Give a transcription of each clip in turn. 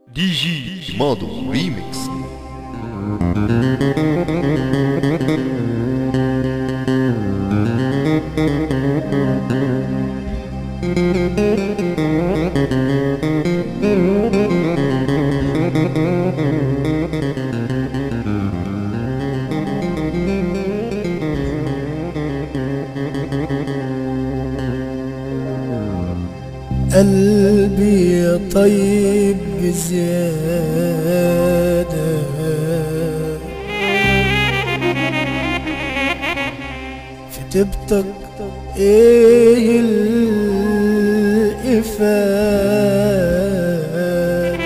دي جي ماضو ريميكس قلبي طيب بزيادة في تبتك ايه الإفادة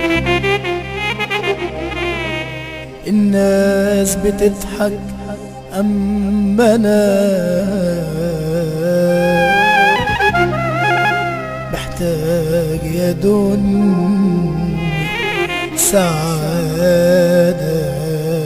الناس بتضحك أما أنا محتاج يا دنيا سعادة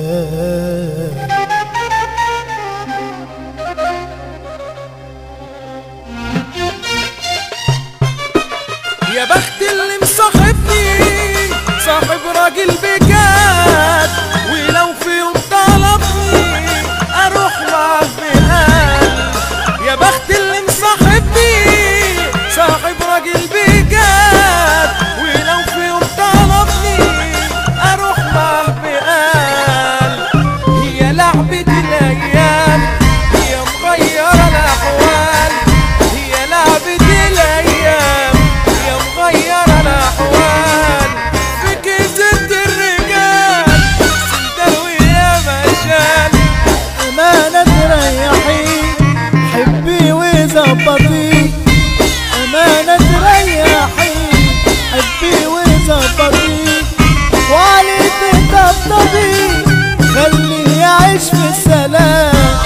يا بخت اللي مصاحبني صاحب راجل بجد ولو في يوم طلبني اروح معاه بقلب يا بخت اللي مصاحبني صاحب راجل بجد ولو في يوم طلبني اروح معاه بقلب هي لعبة الايام هي مغيرة الاحوال هي لعبة الايام هي مغيرة الاحوال في كذبة الرجال سندال ويا مشال أمانة تريحي حبي وظبطي أمانة تريحي حبي وظبطي وعلي تطبطبي خليه يعيش في السلام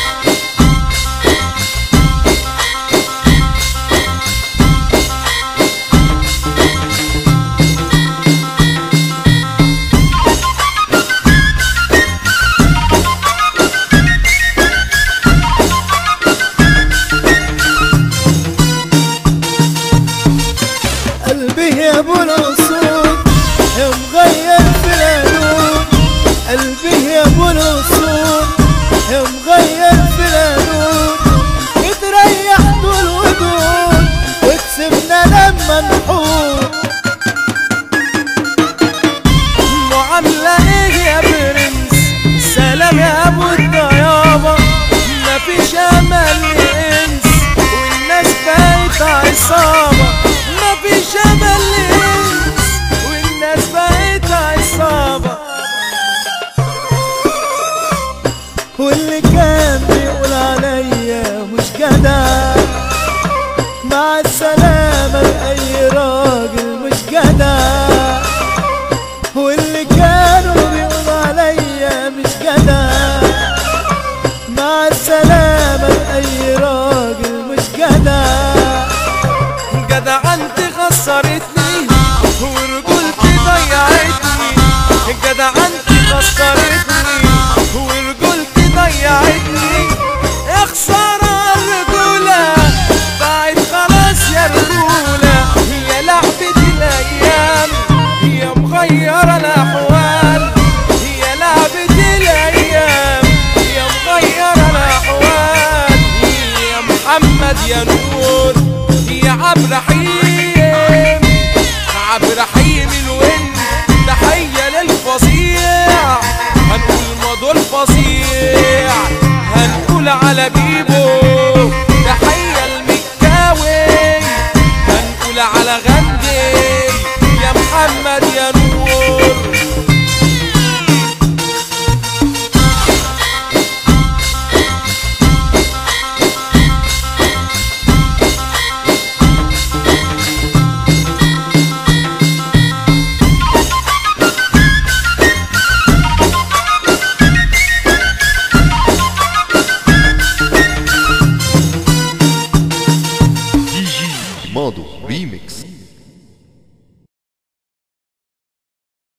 قلبي يا ابو الاصول يا مغير في القلوب قلبي يا ابو الاصول يا مغير في القلوب بتريح طول ودود وتسيبنا لما نحوم معاملة ايه يا برنس سلام يا ابو الطيابة مفيش امل لانس والناس بقت عصابة مفيش امل لانس والناس بقت عصابة واللي كان بيقول عليا مش جدع مع السلامة لأي راجل مش جدع واللي كانوا بيقولوا عليا مش جدع مع السلامة لأي راجل مش جدع جدع انت خسرتني ورجولتي ضيعتني جدع انت خسرتني ورجولتي ضيعتني يا خسارة الرجولة ضاعت خلاص يا رجولة هي لعبة الأيام هي مغيرة الأحوال هي لعبة الأيام هي مغيرة الأحوال يا محمد يا نور